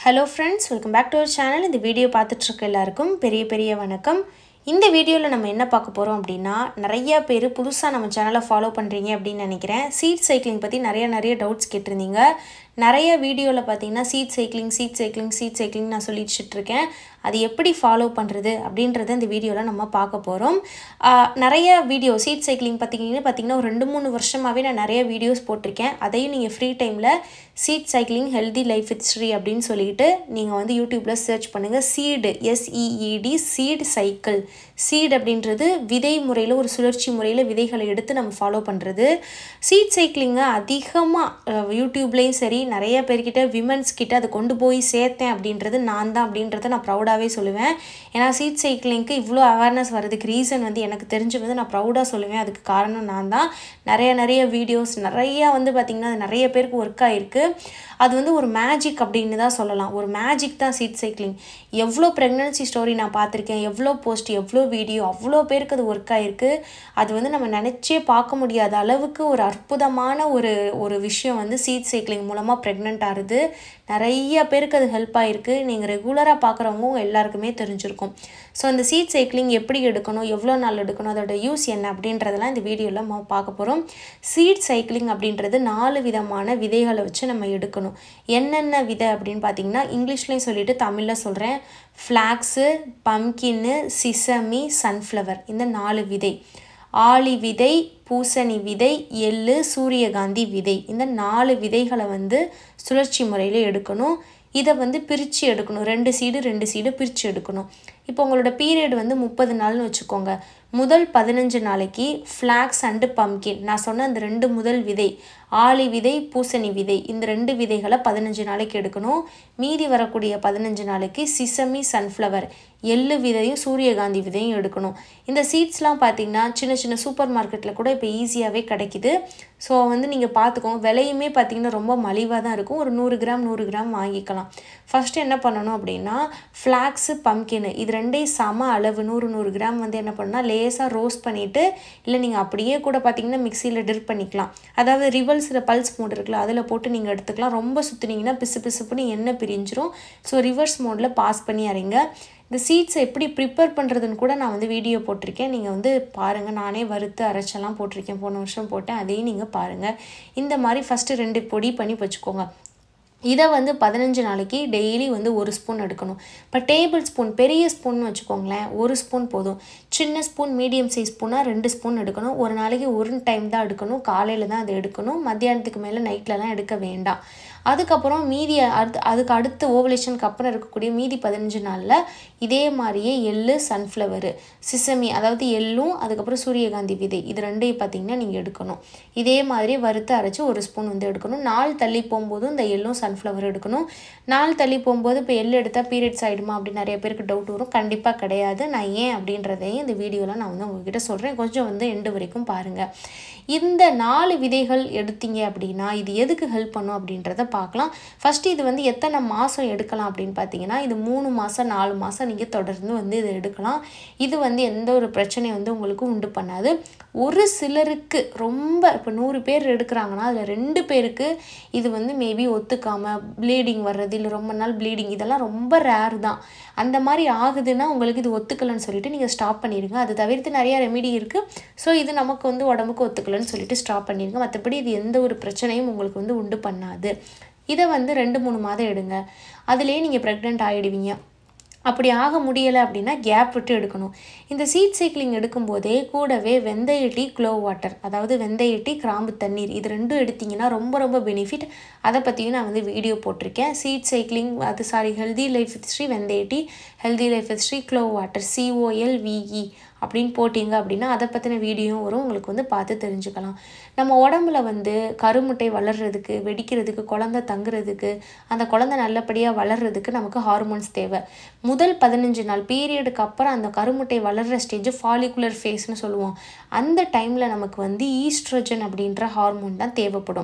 hello friends welcome back to our channel இந்த video பார்த்துட்ருக்க எல்லாருக்கும் பெரிய பெரிய வணக்கம் இந்த வீடியோவில் நம்ம என்ன பார்க்க போகிறோம் அப்படின்னா நிறைய பேர் புதுசாக நம்ம சேனலை ஃபாலோ பண்ணுறீங்க அப்படின்னு நினைக்கிறேன் சீட் சைக்கிளிங் பற்றி நிறைய நிறைய டவுட்ஸ் கேட்டிருந்தீங்க நிறைய வீடியோவில் பார்த்தீங்கன்னா seed cycling seed cycling seed cycling நான் சொல்லிட்டு இருக்கேன் அது எப்படி ஃபாலோ பண்ணுறது அப்படின்றத இந்த வீடியோவில் நம்ம பார்க்க போகிறோம் நிறைய வீடியோ சீட் சைக்கிளிங் பார்த்தீங்கன்னா பார்த்தீங்கன்னா ஒரு ரெண்டு மூணு வருஷமாகவே நான் நிறைய வீடியோஸ் போட்டிருக்கேன் அதையும் நீங்கள் ஃப்ரீ டைமில் seed cycling healthy life history அப்படின்னு சொல்லிட்டு நீங்கள் வந்து யூடியூப்பில் சர்ச் பண்ணுங்கள் seed S E E D seed cycle seed அப்படின்றது விதை முறையில் ஒரு சுழற்சி முறையில் விதைகளை எடுத்து நம்ம ஃபாலோ பண்ணுறது சீட் சைக்கிளிங்கை அதிகமாக யூடியூப்லேயும் சரி நிறைய பேர்கிட்ட விமன்ஸ் கிட்ட அதை கொண்டு போய் சேர்த்தேன் அப்படின்றது நான் தான் அப்படின்றத நான் ப்ரௌடாகவே சொல்லுவேன் ஏன்னா சீட் சைக்கிளிங்க்கு இவ்வளோ அவேர்னஸ் வர்றதுக்கு ரீசன் வந்து எனக்கு தெரிஞ்சு வந்து நான் ப்ரௌடாக சொல்லுவேன் அதுக்கு காரணம் நான் தான் நிறைய நிறைய வீடியோஸ் நிறையா வந்து பார்த்திங்கன்னா அது நிறைய பேருக்கு ஒர்க் ஆகிருக்கு அது வந்து ஒரு மேஜிக் அப்படின்னு தான் சொல்லலாம் ஒரு மேஜிக் தான் சீட் சைக்கிளிங் எவ்வளோ ப்ரெக்னன்சி ஸ்டோரி நான் பார்த்துருக்கேன் எவ்வளோ போஸ்ட் எவ்வளோ வீடியோ அவ்வளோ பேருக்கு அது ஒர்க் ஆகிருக்கு அது வந்து நம்ம நினச்சே பார்க்க முடியாத அளவுக்கு ஒரு அற்புதமான ஒரு ஒரு விஷயம் வந்து சீட் சைக்கிளிங் மூலமாக ப்ரெக்னென்ட் ஆகுது நிறைய பேருக்கு அது ஹெல்ப் ஆகிருக்கு நீங்கள் ரெகுலராக பார்க்குறவங்க உங்கள் எல்லாருக்குமே தெரிஞ்சிருக்கும் ஸோ அந்த சீட் சைக்கிளிங் எப்படி எடுக்கணும் எவ்வளோ நாள் எடுக்கணும் அதோட யூஸ் என்ன அப்படின்றதெல்லாம் இந்த வீடியோவில் நம்ம பார்க்க போகிறோம் சீட் சைக்கிளிங் அப்படின்றது நாலு விதமான விதைகளை வச்சு நம்ம எடுக்கணும் என்னென்ன விதை அப்படின்னு பார்த்தீங்கன்னா இங்கிலீஷ்லேயும் சொல்லிட்டு தமிழில் சொல்கிறேன் ஃப்ளாக்ஸு பம்கின்னு சிசமி சன்ஃப்ளவர் இந்த நாலு விதை ஆளி விதை பூசணி விதை எள்ளு சூரியகாந்தி விதை இந்த நாலு விதைகளை வந்து சுழற்சி முறையில் எடுக்கணும் இதை வந்து பிரித்து எடுக்கணும் ரெண்டு சீடு ரெண்டு சீடு பிரித்து எடுக்கணும் இப்போ உங்களோட பீரியட் வந்து முப்பது நாள்னு வச்சுக்கோங்க முதல் பதினஞ்சு நாளைக்கு ஃப்ளாக்ஸ் அண்டு பம்கின் நான் சொன்ன அந்த ரெண்டு முதல் விதை ஆளி விதை பூசணி விதை இந்த ரெண்டு விதைகளை பதினஞ்சு நாளைக்கு எடுக்கணும் மீதி வரக்கூடிய பதினஞ்சு நாளைக்கு சிசமி சன்ஃப்ளவர் எள்ளு விதையும் சூரியகாந்தி விதையும் எடுக்கணும் இந்த சீட்ஸ்லாம் பார்த்திங்கன்னா சின்ன சின்ன சூப்பர் மார்க்கெட்டில் கூட இப்போ ஈஸியாகவே கிடைக்கிது ஸோ வந்து நீங்கள் பார்த்துக்கோங்க விலையுமே பார்த்திங்கன்னா ரொம்ப மலிவாக தான் இருக்கும் ஒரு நூறு கிராம் நூறு கிராம் வாங்கிக்கலாம் ஃபஸ்ட்டு என்ன பண்ணணும் அப்படின்னா ஃப்ளாக்ஸு பம்கின் இது ரெண்டையும் சம அளவு நூறு நூறு கிராம் வந்து என்ன பண்ணால் லேசாக ரோஸ்ட் பண்ணிவிட்டு இல்லை நீங்கள் அப்படியே கூட பார்த்திங்கன்னா மிக்சியில் டிர் பண்ணிக்கலாம் அதாவது ரிவல்ஸில் பல்ஸ் மோட் இருக்குல்ல அதில் போட்டு நீங்கள் எடுத்துக்கலாம் ரொம்ப சுற்றுனீங்கன்னா பிசு பிசுப்புன்னு எண்ணெய் பிரிஞ்சிரும் ஸோ ரிவர்ஸ் மோடில் பாஸ் பண்ணி அறைங்க இந்த சீட்ஸை எப்படி ப்ரிப்பேர் பண்ணுறதுன்னு கூட நான் வந்து வீடியோ போட்டிருக்கேன் நீங்கள் வந்து பாருங்கள் நானே வறுத்து அரைச்செல்லாம் போட்டிருக்கேன் போன வருஷம் போட்டேன் அதையும் நீங்கள் பாருங்கள் இந்த மாதிரி ஃபஸ்ட்டு ரெண்டு பொடி பண்ணி வச்சுக்கோங்க இதை வந்து பதினஞ்சு நாளைக்கு டெய்லி வந்து ஒரு ஸ்பூன் எடுக்கணும் இப்போ டேபிள் ஸ்பூன் பெரிய ஸ்பூன் வச்சுக்கோங்களேன் ஒரு ஸ்பூன் போதும் சின்ன ஸ்பூன் மீடியம் சைஸ் ஸ்பூனாக ரெண்டு ஸ்பூன் எடுக்கணும் ஒரு நாளைக்கு ஒரு டைம் தான் எடுக்கணும் காலையில் தான் அதை எடுக்கணும் மத்தியானத்துக்கு மேலே நைட்லலாம் எடுக்க வேண்டாம் அதுக்கப்புறம் மீதி அடுத்து அதுக்கு அடுத்து ஓவலேஷனுக்கு அப்புறம் இருக்கக்கூடிய மீதி பதினஞ்சு நாளில் இதே மாதிரியே எள்ளு சன்ஃப்ளவரு சிசமி அதாவது எள்ளும் அதுக்கப்புறம் சூரியகாந்தி விதை இது ரெண்டையும் பார்த்திங்கன்னா நீங்கள் எடுக்கணும் இதே மாதிரி வறுத்து அரைச்சி ஒரு ஸ்பூன் வந்து எடுக்கணும் நாள் தள்ளி போகும்போதும் இந்த எள்ளும் சன்ஃப்ளவர் எடுக்கணும் நாள் தள்ளி போகும்போது இப்போ எள்ளு எடுத்தால் பீரியட்ஸ் ஆகிடுமா அப்படின்னு நிறைய பேருக்கு டவுட் வரும் கண்டிப்பாக கிடையாது நான் ஏன் அப்படின்றதையும் இந்த வீடியோவில் நான் வந்து உங்ககிட்ட சொல்கிறேன் கொஞ்சம் வந்து எண்டு வரைக்கும் பாருங்கள் இந்த நாலு விதைகள் எடுத்தீங்க அப்படின்னா இது எதுக்கு ஹெல்ப் பண்ணும் அப்படின்றத பார்க்கலாம் ஃபஸ்ட்டு இது வந்து எத்தனை மாதம் எடுக்கலாம் அப்படின்னு பார்த்தீங்கன்னா இது மூணு மாதம் நாலு மாதம் நீங்கள் தொடர்ந்து வந்து இதை எடுக்கலாம் இது வந்து எந்த ஒரு பிரச்சனையும் வந்து உங்களுக்கு உண்டு பண்ணாது ஒரு சிலருக்கு ரொம்ப இப்போ நூறு பேர் எடுக்கிறாங்கன்னா அதில் ரெண்டு பேருக்கு இது வந்து மேபி ஒத்துக்காமல் ப்ளீடிங் வர்றது இல்லை ரொம்ப நாள் ப்ளீடிங் இதெல்லாம் ரொம்ப ரேர் தான் அந்த மாதிரி ஆகுதுன்னா உங்களுக்கு இது ஒத்துக்கலைன்னு சொல்லிட்டு நீங்கள் ஸ்டாப் பண்ணிடுங்க அது தவிர்த்து நிறைய ரெமிடி இருக்குது ஸோ இது நமக்கு வந்து உடம்புக்கு ஒத்துக்கலைன்னு சொல்லிட்டு ஸ்டாப் பண்ணிடுங்க மற்றபடி இது எந்த ஒரு பிரச்சனையும் உங்களுக்கு வந்து உண்டு பண்ணாது இதை வந்து ரெண்டு மூணு மாதம் எடுங்க அதுலேயே நீங்கள் ப்ரெக்னென்ட் ஆகிடுவீங்க அப்படி ஆக முடியலை அப்படின்னா கேப் விட்டு எடுக்கணும் இந்த சீட் சைக்கிளிங் எடுக்கும்போதே கூடவே வெந்தய டீ க்ளோ வாட்டர் அதாவது வெந்தய டீ கிராம்பு தண்ணீர் இது ரெண்டும் எடுத்திங்கன்னா ரொம்ப ரொம்ப பெனிஃபிட் அதை பற்றியும் நான் வந்து வீடியோ போட்டிருக்கேன் சீட் சைக்கிளிங் அது சாரி ஹெல்தி லைஃப் ஹிஸ்ட்ரி வெந்தய tea healthy life history glow water C O L V E அப்படின்னு போட்டிங்க அப்படின்னா அதை பற்றின வீடியோ வரும் உங்களுக்கு வந்து பார்த்து தெரிஞ்சுக்கலாம் நம்ம உடம்புல வந்து கருமுட்டை வளர்கிறதுக்கு வெடிக்கிறதுக்கு குழந்த தங்குறதுக்கு அந்த குழந்தை நல்லபடியாக வளர்கிறதுக்கு நமக்கு ஹார்மோன்ஸ் தேவை முதல் பதினஞ்சு நாள் பீரியடுக்கு அப்புறம் அந்த கருமுட்டை வளர்கிற ஸ்டேஜ் ஃபாலிகுலர் ஃபேஸ்னு சொல்லுவோம் அந்த டைமில் நமக்கு வந்து ஈஸ்ட்ரோஜன் அப்படின்ற ஹார்மோன் தான் தேவைப்படும்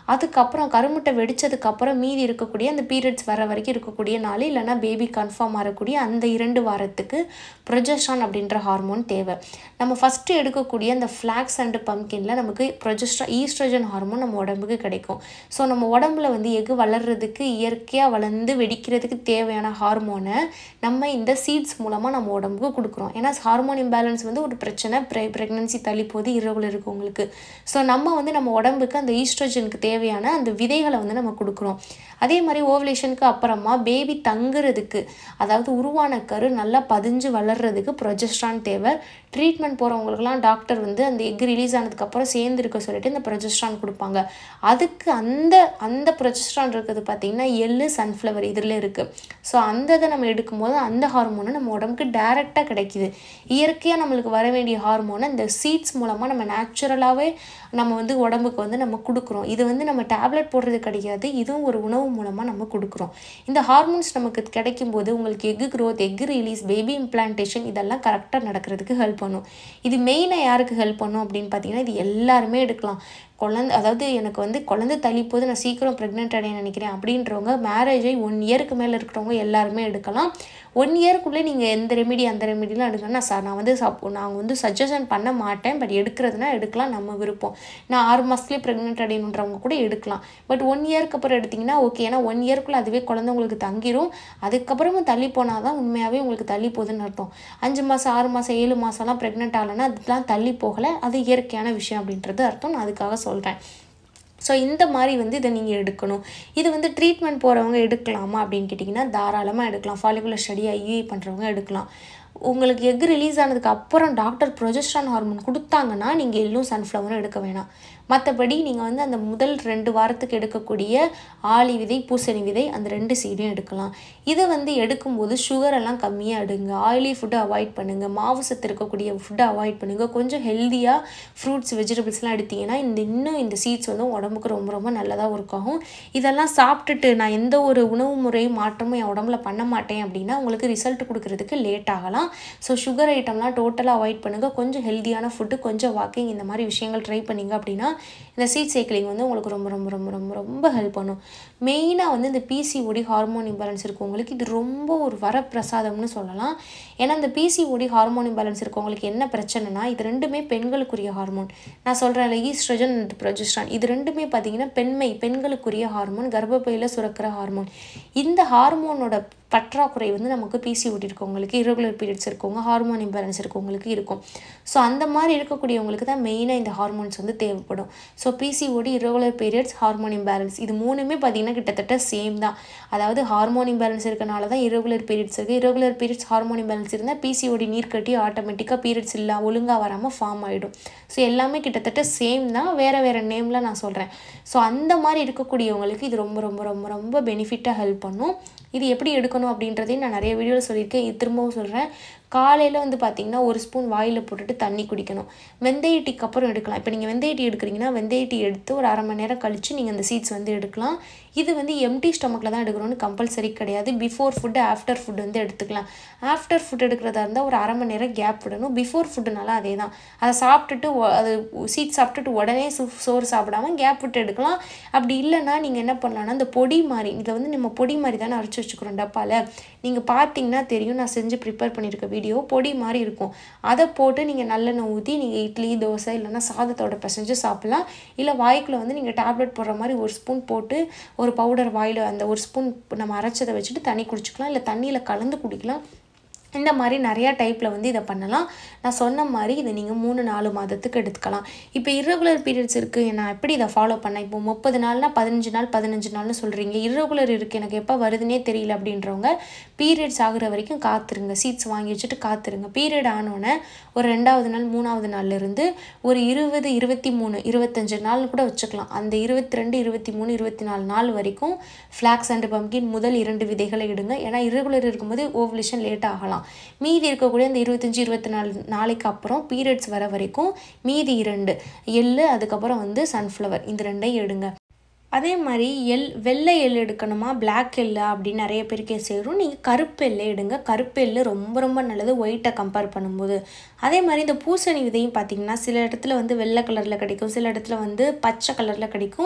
அதுக்கப்புறம் கருமுட்டை வெடித்ததுக்கப்புறம் மீதி இருக்கக்கூடிய அந்த பீரியட்ஸ் வர வரைக்கும் இருக்கக்கூடிய நாள் இல்லைனா பேபி கன்ஃபார்ம் ஆகக்கூடிய அந்த இரண்டு வாரத்துக்கு ப்ரொஜெஸ்ட்ரான் அப்படின்ற ஹார்மோன் தேவை நம்ம ஃபஸ்ட்டு எடுக்கக்கூடிய அந்த ஃப்ளாக்ஸ் அண்டு பம்கினில் நமக்கு ப்ரொஜெஸ்ட்ரா ஈஸ்ட்ரஜன் ஹார்மோன் நம்ம உடம்புக்கு கிடைக்கும் ஸோ நம்ம உடம்புல வந்து எஃகு வளர்கிறதுக்கு இயற்கையாக வளர்ந்து வெடிக்கிறதுக்கு தேவையான ஹார்மோனை நம்ம இந்த சீட்ஸ் மூலமாக நம்ம உடம்புக்கு கொடுக்குறோம் ஏன்னா ஹார்மோன் இம்பேலன்ஸ் வந்து ஒரு பிரச்சனை ப்ரெ ப்ரெக்னன்சி தள்ளி போது இரவுல இருக்கவங்களுக்கு ஸோ நம்ம வந்து நம்ம உடம்புக்கு அந்த ஈஸ்ட்ரஜனுக்கு தேவையான அந்த விதைகளை வந்து நம்ம கொடுக்குறோம் அதே மாதிரி ஓவலேஷனுக்கு அப்புறமா பேபி தங்குறதுக்கு அதாவது உருவான கரு நல்லா பதிஞ்சு வளர்கிறதுக்கு ப்ரொஜெஸ்ட்ரான் தேவை ட்ரீட்மெண்ட் போகிறவங்களுக்குலாம் டாக்டர் வந்து அந்த எக் ரிலீஸ் ஆனதுக்கப்புறம் சேர்ந்து இருக்க சொல்லிட்டு இந்த ப்ரொஜெஸ்ட்ரான் கொடுப்பாங்க அதுக்கு அந்த அந்த ப்ரொஜெஸ்ட்ரான் இருக்கிறது பார்த்திங்கன்னா எள்ளு சன்ஃப்ளவர் இதில் இருக்குது ஸோ அந்த இதை நம்ம எடுக்கும்போது அந்த ஹார்மோனை நம்ம உடம்புக்கு டைரெக்டாக கிடைக்கிது இயற்கையாக நம்மளுக்கு வர வேண்டிய ஹார்மோனை இந்த சீட்ஸ் மூலமாக நம்ம நேச்சுரலாகவே நம்ம வந்து உடம்புக்கு வந்து நம்ம கொடுக்குறோம் இது வந்து நம்ம டேப்லெட் போடுறது கிடையாது இதுவும் ஒரு உணவு மூலமாக நம்ம கொடுக்குறோம் இந்த ஹார்மோன்ஸ் நமக்கு கிடைக்கும் போது உங்களுக்கு egg growth egg release baby implantation இதெல்லாம் கரெக்டாக நடக்கிறதுக்கு ஹெல்ப் பண்ணும் இது மெயினாக யாருக்கு ஹெல்ப் பண்ணும் அப்படின்னு பார்த்தீங்கன்னா இது எல்லாருமே எடுக்கலாம் குழந்த அதாவது எனக்கு வந்து குழந்தை தள்ளி போது நான் சீக்கிரம் ப்ரெக்னென்ட் அடைய நினைக்கிறேன் அப்படின்றவங்க மேரேஜை ஒன் இயருக்கு மேலே இருக்கிறவங்க எல்லாருமே எடுக்கலாம் ஒன் இயர்க்குள்ளே நீங்கள் எந்த ரெமிடி அந்த ரெமிடிலாம் எடுக்கணும்னா சார் நான் வந்து சப் நாங்கள் வந்து சஜஷன் பண்ண மாட்டேன் பட் எடுக்கிறதுனா எடுக்கலாம் நம்ம விருப்பம் நான் ஆறு மாதத்துலேயே ப்ரெக்னென்ட் அடையணுன்றவங்க கூட எடுக்கலாம் பட் ஒன் இயர்க்கு அப்புறம் எடுத்திங்கன்னா ஓகே ஏன்னா ஒன் இயர்க்குள்ளே அதுவே குழந்தை உங்களுக்கு தங்கிரும் அதுக்கப்புறமும் தள்ளி போனால் தான் உண்மையாகவே உங்களுக்கு தள்ளி போகுதுன்னு அர்த்தம் அஞ்சு மாதம் ஆறு மாதம் ஏழு மாதம்லாம் ப்ரெக்னென்ட் ஆகலைன்னா அதெல்லாம் தள்ளி போகலை அது இயற்கையான விஷயம் அப்படின்றது அர்த்தம் நான் அதுக்காக சொல்கிறேன் ஸோ இந்த மாதிரி வந்து இதை நீங்கள் எடுக்கணும் இது வந்து ட்ரீட்மெண்ட் போகிறவங்க எடுக்கலாமா அப்படின்னு கேட்டிங்கன்னா தாராளமாக எடுக்கலாம் ஃபாலிகுலர் ஸ்டடி ஐயூஐ பண்ணுறவங்க எடுக்கலாம் உங்களுக்கு எக் ரிலீஸ் ஆனதுக்கு அப்புறம் டாக்டர் ப்ரொஜெஸ்ட்ரான் ஹார்மோன் கொடுத்தாங்கன்னா நீங்கள் எள்ளும் சன்ஃப்ளவரும் எடுக்க வேணாம் மற்றபடி நீங்கள் வந்து அந்த முதல் ரெண்டு வாரத்துக்கு எடுக்கக்கூடிய ஆளி விதை பூசணி விதை அந்த ரெண்டு சீடையும் எடுக்கலாம் இதை வந்து எடுக்கும்போது சுகர் எல்லாம் கம்மியாக எடுங்க ஆயிலி ஃபுட்டை அவாய்ட் பண்ணுங்கள் மாவு சத்து இருக்கக்கூடிய ஃபுட்டை அவாய்ட் பண்ணுங்கள் கொஞ்சம் ஹெல்த்தியாக ஃப்ரூட்ஸ் வெஜிடபிள்ஸ்லாம் எடுத்தீங்கன்னா இந்த இன்னும் இந்த சீட்ஸ் வந்து உடம்புக்கு ரொம்ப ரொம்ப நல்லதாக ஒர்க் ஆகும் இதெல்லாம் சாப்பிட்டுட்டு நான் எந்த ஒரு உணவு முறையும் மாற்றமும் என் உடம்புல பண்ண மாட்டேன் அப்படின்னா உங்களுக்கு ரிசல்ட் கொடுக்கறதுக்கு லேட் ஆகலாம் ஸோ சுகர் ஐட்டம்லாம் டோட்டலாக அவாய்ட் பண்ணுங்கள் கொஞ்சம் ஹெல்த்தியான ஃபுட்டு கொஞ்சம் வாக்கிங் இந்த மாதிரி விஷயங்கள் ட்ரை பண்ணிங்க அப்படின்னா இந்த சீட் சைக்கிளிங் வந்து உங்களுக்கு ரொம்ப ரொம்ப ரொம்ப ரொம்ப ரொம்ப ஹெல்ப் பண்ணும் மெயினாக வந்து இந்த பிசிஓடி ஹார்மோன் இம்பேலன்ஸ் இருக்கவங்களுக்கு இது ரொம்ப ஒரு வரப்பிரசாதம்னு சொல்லலாம் ஏன்னா இந்த பிசிஓடி ஹார்மோன் இம்பேலன்ஸ் இருக்கவங்களுக்கு என்ன பிரச்சனைனா இது ரெண்டுமே பெண்களுக்குரிய ஹார்மோன் நான் சொல்கிறேன் ஈஸ்ட்ரஜன் அண்ட் ப்ரொஜெஸ்ட்ரான் இது ரெண்டுமே பார்த்தீங்கன்னா பெண்மை பெண்களுக்குரிய ஹார்மோன் கர்ப்பப்பையில் சுரக்கிற ஹார்மோன் இந்த ஹார்மோனோட பற்றாக்குறை வந்து நமக்கு பிசிஓடி இருக்கவங்களுக்கு irregular பீரியட்ஸ் இருக்கவங்க ஹார்மோன் இம்பேலன்ஸ் இருக்கவங்களுக்கு இருக்கும் ஸோ அந்த மாதிரி இருக்கக்கூடியவங்களுக்கு தான் மெயினாக இந்த ஹார்மோன்ஸ் வந்து தேவைப்படும் so PCOD irregular periods hormone imbalance இது மூணுமே பார்த்திங்கன்னா கிட்டத்தட்ட சேம் தான் அதாவது ஹார்மோன் இம்பேலன்ஸ் இருக்கனால தான் irregular பீரியட்ஸ் இருக்குது irregular பீரியட்ஸ் ஹார்மோன் இம்பேலன்ஸ் இருந்தால் பிசிஓடி நீர் கட்டி ஆட்டோமேட்டிக்காக பீரியட்ஸ் இல்லை ஒழுங்காக வராமல் ஃபார்ம் ஆகிடும் ஸோ எல்லாமே கிட்டத்தட்ட சேம் தான் வேறு வேறு நேமில் நான் சொல்கிறேன் ஸோ அந்த மாதிரி இருக்கக்கூடியவங்களுக்கு இது ரொம்ப ரொம்ப ரொம்ப ரொம்ப பெனிஃபிட்டாக ஹெல்ப் பண்ணும் இது எப்படி எடுக்கணும் அப்படின்றதையும் நான் நிறைய வீடியோவில் சொல்லியிருக்கேன் இது திரும்பவும் சொல்கிறேன் காலையில் வந்து பார்த்திங்கன்னா ஒரு ஸ்பூன் வாயில் போட்டுட்டு தண்ணி குடிக்கணும் வெந்தய டீக்கு அப்புறம் எடுக்கலாம் இப்போ நீங்கள் வெந்தய டீ எடுக்கிறீங்கன்னா வெந்தய டீ எடுத்து ஒரு அரை மணி நேரம் கழித்து நீங்கள் அந்த சீட்ஸ் வந்து எடுக்கலாம் இது வந்து எம்டி ஸ்டொமக்கில் தான் எடுக்கணும்னு கம்பல்சரி கிடையாது பிஃபோர் ஃபுட்டு ஆஃப்டர் ஃபுட் வந்து எடுத்துக்கலாம் ஆஃப்டர் ஃபுட் எடுக்கிறதா இருந்தால் ஒரு அரை மணி நேரம் கேப் விடணும் பிஃபோர் ஃபுட்டுனால அதே தான் அதை சாப்பிட்டுட்டு ஒ- அது சீட் சாப்பிட்டுட்டு உடனே சு சோறு சாப்பிடாம கேப் விட்டு எடுக்கலாம் அப்படி இல்லைன்னா நீங்கள் என்ன பண்ணலாம்னா இந்த பொடி மாதிரி இதை வந்து நம்ம பொடி மாதிரி தானே அரைச்சி வச்சுக்கிறோம் டப்பாவில் நீங்கள் பார்த்தீங்கன்னா தெரியும் நான் செஞ்சு ப்ரிப்பேர் பண்ணியிருக்க வீடியோ பொடி மாதிரி இருக்கும் அதை போட்டு நீங்கள் நல்லெண்ணெய் ஊற்றி நீங்கள் இட்லி தோசை இல்லைன்னா சாதத்தோட பிசைஞ்சு சாப்பிட்லாம் இல்லை வாய்க்குள்ள வந்து நீங்கள் டேப்லெட் போடுற மாதிரி ஒரு ஸ்பூன் போட்டு ஒரு பவுடர் வாயில் அந்த ஒரு ஸ்பூன் நம்ம அரைச்சதை வச்சுட்டு தண்ணி குடிச்சிக்கலாம் இல்லை தண்ணியில் கலந்து குடிக்கலாம் இந்த மாதிரி நிறையா டைப்பில் வந்து இதை பண்ணலாம் நான் சொன்ன மாதிரி இதை நீங்கள் மூணு நாலு மாதத்துக்கு எடுத்துக்கலாம் இப்போ irregular பீரியட்ஸ் இருக்குது நான் எப்படி இதை ஃபாலோ பண்ணேன் இப்போ முப்பது நாள்னா பதினஞ்சு நாள் பதினஞ்சு நாள்னு சொல்கிறீங்க irregular இருக்குது எனக்கு எப்போ வருதுன்னே தெரியல அப்படின்றவங்க பீரியட்ஸ் ஆகுற வரைக்கும் காத்துருங்க சீட்ஸ் வாங்கி வச்சுட்டு காத்துருங்க பீரியட் ஆனோடனே ஒரு ரெண்டாவது நாள் மூணாவது நாள்ல இருந்து ஒரு இருபது இருபத்தி மூணு இருபத்தஞ்சு நாள் கூட வச்சுக்கலாம் அந்த இருபத்தி ரெண்டு இருபத்தி மூணு இருபத்தி நாலு நாள் வரைக்கும் ஃப்ளாக்ஸ் அண்ட் பம்கின் முதல் இரண்டு விதைகளை இடுங்க ஏன்னா irregular இருக்கும்போது ஓவலேஷன் லேட் ஆகலாம் மீதி இருக்கக்கூடிய அந்த இருபத்தஞ்சி இருபத்தி நாலு நாளைக்கு அப்புறம் பீரியட்ஸ் வர வரைக்கும் மீதி இரண்டு எள்ளு அதுக்கப்புறம் வந்து சன்ஃப்ளவர் இந்த ரெண்டையும் எடுங்க அதே மாதிரி எள் வெள்ளை எள் எடுக்கணுமா Black எள்ளு அப்படின்னு நிறைய பேருக்கு சேரும் நீங்கள் கருப்பு எள்ளை எடுங்க கருப்பு எள்ளு ரொம்ப ரொம்ப நல்லது ஒயிட்டை கம்பேர் பண்ணும்போது அதே மாதிரி இந்த பூசணி விதையும் பார்த்தீங்கன்னா சில இடத்துல வந்து வெள்ளை கலரில் கிடைக்கும் சில இடத்துல வந்து பச்சை கலரில் கிடைக்கும்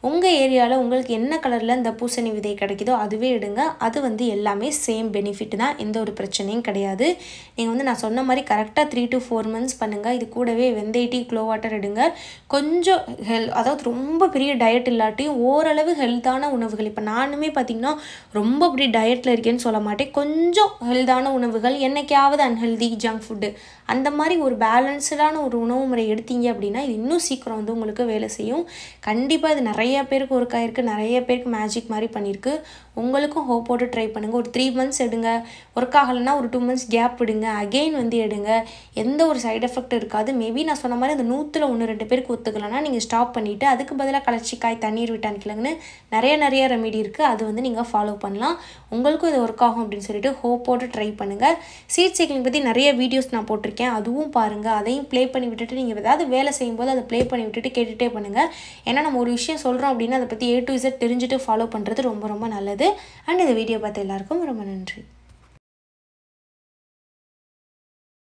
உங்கள் ஏரியாவில் உங்களுக்கு என்ன கலரில் இந்த பூசணி விதை கிடைக்குதோ அதுவே எடுங்க அது வந்து எல்லாமே சேம் பெனிஃபிட் தான் எந்த ஒரு பிரச்சனையும் கிடையாது நீங்கள் வந்து நான் சொன்ன மாதிரி கரெக்டாக த்ரீ டு ஃபோர் மந்த்ஸ் பண்ணுங்கள் இது கூடவே வெந்தய டீ க்ளோ வாட்டர் எடுங்க கொஞ்சம் ஹெல் அதாவது ரொம்ப பெரிய டயட் இல்லாட்டியும் ஓரளவு ஹெல்த்தான உணவுகள் இப்போ நானுமே பார்த்திங்கன்னா ரொம்ப அப்படி டயட்டில் இருக்கேன்னு சொல்ல மாட்டேன் கொஞ்சம் ஹெல்த்தான உணவுகள் என்னைக்காவது அன்ஹெல்தி ஜங்க் ஃபுட்டு அந்த மாதிரி ஒரு பேலன்ஸ்டான ஒரு உணவு முறை எடுத்தீங்க அப்படின்னா இது இன்னும் சீக்கிரம் வந்து உங்களுக்கு வேலை செய்யும் கண்டிப்பாக இது நிறைய பேருக்கு ஒர்க் ஆயிருக்கு நிறைய பேருக்கு மேஜிக் மாதிரி பண்ணியிருக்கு உங்களுக்கும் ஹோப் போட்டு ட்ரை பண்ணுங்கள் ஒரு த்ரீ மந்த்ஸ் எடுங்க ஒர்க் ஆகலைன்னா ஒரு டூ மந்த்ஸ் கேப் விடுங்க அகெயின் வந்து எடுங்க எந்த ஒரு சைடு எஃபெக்ட் இருக்காது மேபி நான் சொன்ன மாதிரி அந்த நூற்றில் ஒன்று ரெண்டு பேருக்கு ஒத்துக்கலைன்னா நீங்கள் ஸ்டாப் பண்ணிவிட்டு அதுக்கு பதிலாக கலச்சிக்காய் தண்ணீர் விட்டான் கிழங்குன்னு நிறைய நிறைய ரெமெடி இருக்குது அது வந்து நீங்கள் ஃபாலோ பண்ணலாம் உங்களுக்கும் இது ஒர்க் ஆகும் அப்படின்னு சொல்லிட்டு ஹோப் போட்டு ட்ரை பண்ணுங்கள் சீட் சைக்கிளிங் பற்றி நிறைய வீடியோஸ் நான் போட்டிருக்கேன் அதுவும் பாருங்கள் அதையும் ப்ளே பண்ணி விட்டுட்டு நீங்கள் ஏதாவது வேலை செய்யும்போது அதை ப்ளே பண்ணி விட்டுட்டு கேட்டுகிட்டே பண்ணுங்கள் ஏன்னா நம்ம ஒரு விஷயம் சொல்கிறோம் அப்படின்னா அதை பற்றி ஏ டு இசட் தெரிஞ்சுட்டு ஃபாலோ பண்ணுறது ரொம்ப ரொம்ப நல்லது அண்ட் இந்த வீடியோ பார்த்த எல்லாருக்கும் ரொம்ப நன்றி